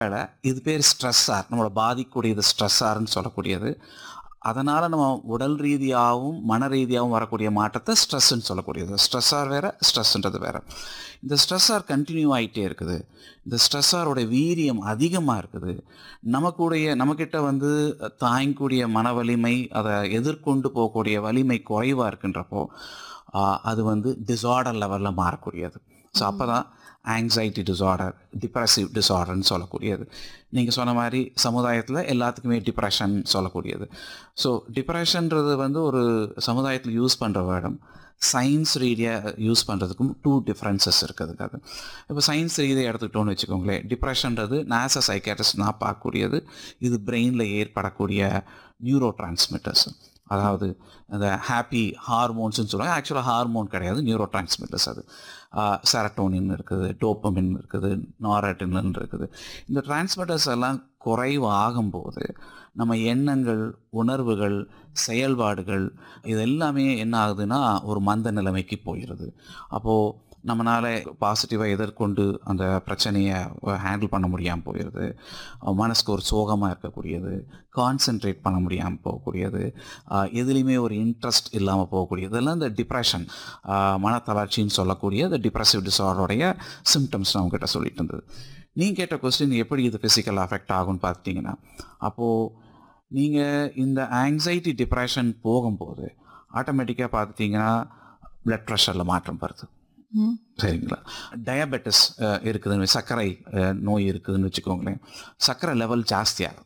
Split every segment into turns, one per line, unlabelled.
வேளை இது பேர் ஸ்ட்ரெஸ்ஸார் நம்மளை பாதிக்கக்கூடியது ஸ்ட்ரெஸ்ஸார்னு சொல்லக்கூடியது அதனால் நம்ம உடல் ரீதியாகவும் மன ரீதியாகவும் வரக்கூடிய மாற்றத்தை ஸ்ட்ரெஸ்ன்னு சொல்லக்கூடியது ஸ்ட்ரெஸ்ஸார் வேறு ஸ்ட்ரெஸ்ன்றது வேறு இந்த ஸ்ட்ரெஸ்ஸார் கண்டினியூ ஆகிட்டே இருக்குது இந்த ஸ்ட்ரெஸ்ஸாரோட வீரியம் அதிகமாக இருக்குது நமக்குடைய நம்மக்கிட்ட வந்து தாங்கக்கூடிய மன வலிமை அதை எதிர்கொண்டு போகக்கூடிய வலிமை குறைவாக இருக்குன்றப்போ ஆஹ், அது வந்து டிசார்டர் லெவலில் மாறக்கூடியது ஸோ அப்போ தான் ஆங்ஸைட்டி டிசார்டர் டிப்ரெசிவ் டிசார்டர்னு சொல்லக்கூடியது நீங்கள் சொன்ன மாதிரி சமுதாயத்தில் எல்லாத்துக்குமே டிப்ரெஷன் சொல்லக்கூடியது ஸோ டிப்ரெஷன்றது வந்து ஒரு சமுதாயத்தில் யூஸ் பண்ணுற வேர்டம் சயின்ஸ் ரீதியாக யூஸ் பண்ணுறதுக்கும் டூ டிஃப்ரென்சஸ் இருக்குதுங்க அது இப்போ சயின்ஸ் ரீதியாக எடுத்துக்கிட்டோன்னு வச்சுக்கோங்களேன் டிப்ரெஷன்றது நாச சைக்காட்ரிஸ்ட் நான் பார்க்கக்கூடியது இது பிரெயினில் ஏற்படக்கூடிய நியூரோ டிரான்ஸ்மிட்டர்ஸ் அதாவது அந்த ஹாப்பி ஹார்மோன்ஸ்னு சொல்லுவாங்க ஆக்சுவலாக ஹார்மோன் கிடையாது நியூரோ டிரான்ஸ்மிட்டர்ஸ் அது செரட்டோனின் இருக்குது டோப்பமின் இருக்குது நாரட்டின் இருக்குது இந்த டிரான்ஸ்மிட்டர்ஸ் எல்லாம் குறைவு ஆகும்போது நம்ம எண்ணங்கள் உணர்வுகள் செயல்பாடுகள் இது எல்லாமே என்ன ஆகுதுன்னா ஒரு மந்த நிலைமைக்கு போயிடுது அப்போது நம்மளால் பாசிட்டிவாக எதிர்கொண்டு அந்த பிரச்சனையை ஹேண்டில் பண்ண முடியாமல் போயிடுது மனசுக்கு ஒரு சோகமாக இருக்கக்கூடியது கான்சென்ட்ரேட் பண்ண முடியாமல் போகக்கூடியது ஆஹ் எதுலேயுமே ஒரு இன்ட்ரெஸ்ட் இல்லாமல் போகக்கூடியது இதெல்லாம் இந்த டிப்ரெஷன் மனத்தளர்ச்சின்னு சொல்லக்கூடிய இந்த டிப்ரெசிவ் டிசார்டருடைய சிம்டம்ஸ் நான் உங்ககிட்ட சொல்லிட்டு இருந்தது நீங்கள் கேட்ட கொஸ்டின் எப்படி இது ஃபிசிக்கல் அஃபெக்ட் ஆகும்னு பார்த்தீங்கன்னா அப்போது நீங்கள் இந்த ஆங்ஸைட்டி டிப்ரெஷன் போகும்போது ஆட்டோமேட்டிக்காக பார்த்துட்டிங்கன்னா பிளட் ப்ரெஷரில் மாற்றம் வருது
ம்.
சரிங்களா டயபெட்டிஸ் இருக்குதுன்னு சர்க்கரை அஹ், நோய் இருக்குதுன்னு வச்சுக்கோங்களேன் சர்க்கரை லெவல் ஜாஸ்தி ஆகுது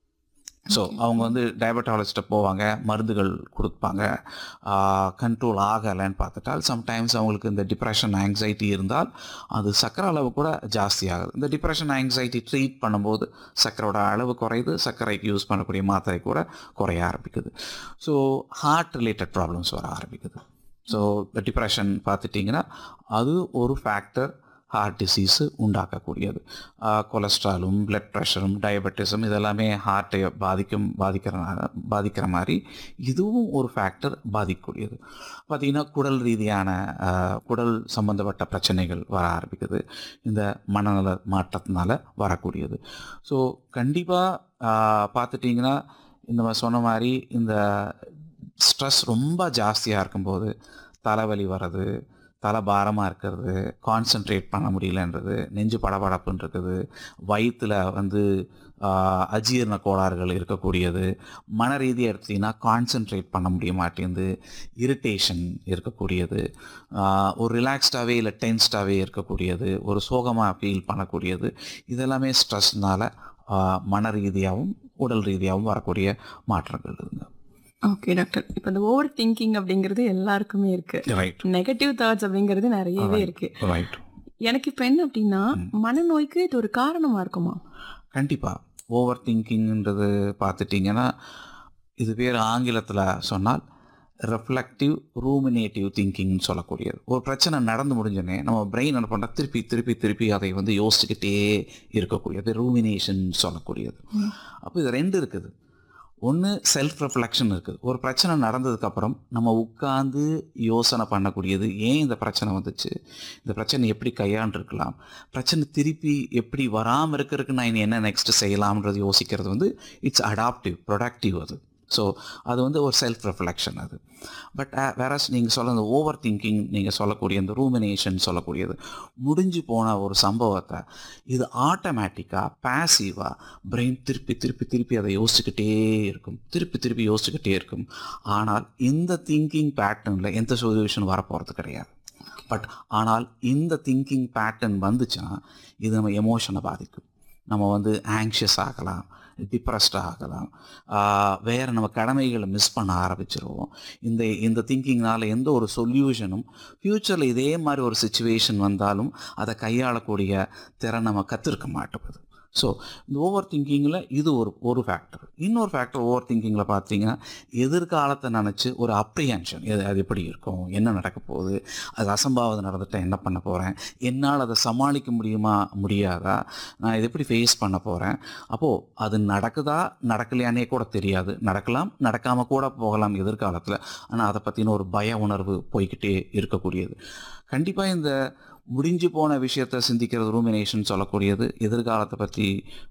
ஸோ அவங்க வந்து டயபெட்டாலஜிஸ்ட்டை போவாங்க மருந்துகள் கொடுப்பாங்க கண்ட்ரோல் ஆகலைன்னு பார்த்துட்டால் சம்டைம்ஸ் அவங்களுக்கு இந்த டிப்ரெஷன் ஆங்ஸைட்டி இருந்தால் அது சர்க்கரை அளவு கூட ஜாஸ்தி ஆகுது இந்த டிப்ரெஷன் ஆங்ஸைட்டி ட்ரீட் பண்ணும்போது சர்க்கரையோட அளவு குறையுது சர்க்கரைக்கு யூஸ் பண்ணக்கூடிய மாத்திரை கூட குறைய ஆரம்பிக்குது ஸோ ஹார்ட் ரிலேட்டட் ப்ராப்ளம்ஸ் வர ஆரம்பிக்குது ஸோ டிப்ரெஷன் பார்த்துட்டிங்கன்னா அது ஒரு ஃபேக்டர் ஹார்ட் டிசீஸு உண்டாக்கக்கூடியது கொலஸ்ட்ராலும் பிளட் ப்ரெஷரும் டயபெட்டிஸும் இதெல்லாமே ஹார்ட்டை பாதிக்கும் பாதிக்கிற பாதிக்கிற மாதிரி இதுவும் ஒரு ஃபேக்டர் பாதிக்கக்கூடியது பார்த்திங்கன்னா குடல் ரீதியான ஆஹ், குடல் சம்பந்தப்பட்ட பிரச்சனைகள் வர ஆரம்பிக்குது இந்த மனநல மாற்றத்தினால வரக்கூடியது ஸோ கண்டிப்பாக பார்த்துட்டிங்கன்னா இந்த மாதிரி சொன்ன மாதிரி இந்த ஸ்ட்ரெஸ் ரொம்ப ஜாஸ்தியாக இருக்கும்போது தலைவலி வர்றது தலை பாரமாக இருக்கிறது கான்சென்ட்ரேட் பண்ண முடியலன்றது நெஞ்சு படபடப்புன்னு இருக்குது வயிற்றில் வந்து ஆஹ், அஜீரண கோளாறுகள் இருக்கக்கூடியது மன ரீதியாக எடுத்தீங்கன்னா கான்சென்ட்ரேட் பண்ண முடிய மாட்டேங்குது இரிட்டேஷன் இருக்கக்கூடியது ஆஹ், ஒரு ரிலாக்ஸ்டாகவே இல்லை டென்ஸ்டாகவே இருக்கக்கூடியது ஒரு சோகமாக ஃபீல் பண்ணக்கூடியது இதெல்லாமே ஸ்ட்ரெஸ்னால் மன ரீதியாகவும் உடல் ரீதியாகவும் வரக்கூடிய மாற்றங்கள் இருக்குங்க
ஓகே டாக்டர் இப்போ இந்த ஓவர் திங்கிங் அப்படிங்கிறது எல்லாருக்குமே இருக்கு
ரைட்
நெகட்டிவ் தாட்ஸ் அப்படிங்கிறது நிறையவே இருக்கு
ரைட்
எனக்கு இப்போ என்ன அப்படின்னா மனநோய்க்கு இது ஒரு காரணமா இருக்குமா
கண்டிப்பாக ஓவர் திங்கிங்ன்றது பார்த்துட்டிங்கன்னா இது பேர் ஆங்கிலத்தில் சொன்னால் ரெஃப்ளெக்டிவ் ரூமினேட்டிவ் திங்கிங்னு சொல்லக்கூடியது ஒரு பிரச்சனை நடந்து முடிஞ்சோடனே நம்ம பிரெயின் என்ன பண்ணால் திருப்பி திருப்பி திருப்பி அதை வந்து யோசிச்சுக்கிட்டே இருக்கக்கூடியது ரூமினேஷன் சொல்லக்கூடியது அப்போ இது ரெண்டு இருக்குது ஒன்று செல்ஃப் ரெஃப்ளெக்ஷன் இருக்குது ஒரு பிரச்சனை நடந்ததுக்கப்புறம் நம்ம உட்காந்து யோசனை பண்ணக்கூடியது ஏன் இந்த பிரச்சனை வந்துச்சு இந்த பிரச்சனை எப்படி கையாண்டிருக்கலாம் பிரச்சனை திருப்பி எப்படி வராமல் இருக்கிறதுக்கு நான் இனி என்ன நெக்ஸ்ட் செய்யலாம்ன்றது யோசிக்கிறது வந்து இட்ஸ் அடாப்டிவ் ப்ரொடக்டிவ் அது ஸோ அது வந்து ஒரு செல்ஃப் ரெஃப்ளெக்ஷன் அது பட் வேற நீங்கள் சொல்ல அந்த ஓவர் திங்கிங் நீங்கள் சொல்லக்கூடிய இந்த ரூமினேஷன் சொல்லக்கூடியது முடிஞ்சு போன ஒரு சம்பவத்தை இது ஆட்டோமேட்டிக்காக பேசிவாக பிரெயின் திருப்பி திருப்பி திருப்பி அதை யோசிச்சுக்கிட்டே இருக்கும் திருப்பி திருப்பி யோசிச்சுக்கிட்டே இருக்கும் ஆனால் இந்த திங்கிங் பேட்டர்னில் எந்த சொல்யூஷன் வரப்போகிறது கிடையாது பட் ஆனால் இந்த திங்கிங் பேட்டர்ன் வந்துச்சுன்னா இது நம்ம எமோஷனை பாதிக்கும் நம்ம வந்து ஆங்ஷியஸ் ஆகலாம் டிப்ரெஸ்ட் ஆகலாம் ஆஹ் வேற நம்ம கடமைகளை மிஸ் பண்ண ஆரம்பிச்சிருவோம் இந்த இந்த திங்கிங்னால எந்த ஒரு சொல்யூஷனும் ஃப்யூச்சரில் இதே மாதிரி ஒரு சுச்சுவேஷன் வந்தாலும் அதை கையாளக்கூடிய திறன் நம்ம கற்றுருக்க மாட்டேங்குது ஸோ இந்த ஓவர் திங்கிங்கில் இது ஒரு ஒரு ஃபேக்டர் இன்னொரு ஃபேக்டர் ஓவர் திங்கிங்கில் பார்த்தீங்கன்னா எதிர்காலத்தை நினச்சி ஒரு அப்ரிஹென்ஷன் அது அது எப்படி இருக்கும் என்ன நடக்க போகுது அது அசம்பாவிதம் நடந்துட்டா என்ன பண்ண போகிறேன் என்னால் அதை சமாளிக்க முடியுமா முடியாதா நான் இதை எப்படி ஃபேஸ் பண்ண போகிறேன் அப்போது அது நடக்குதா நடக்கலையானே கூட தெரியாது நடக்கலாம் நடக்காமல் கூட போகலாம் எதிர்காலத்தில் ஆனால் அதை பற்றின ஒரு பய உணர்வு போய்கிட்டே இருக்கக்கூடியது கண்டிப்பாக இந்த முடிஞ்சு போன விஷயத்தை சிந்திக்கிறது ரூமினேஷன் சொல்லக்கூடியது எதிர்காலத்தை பற்றி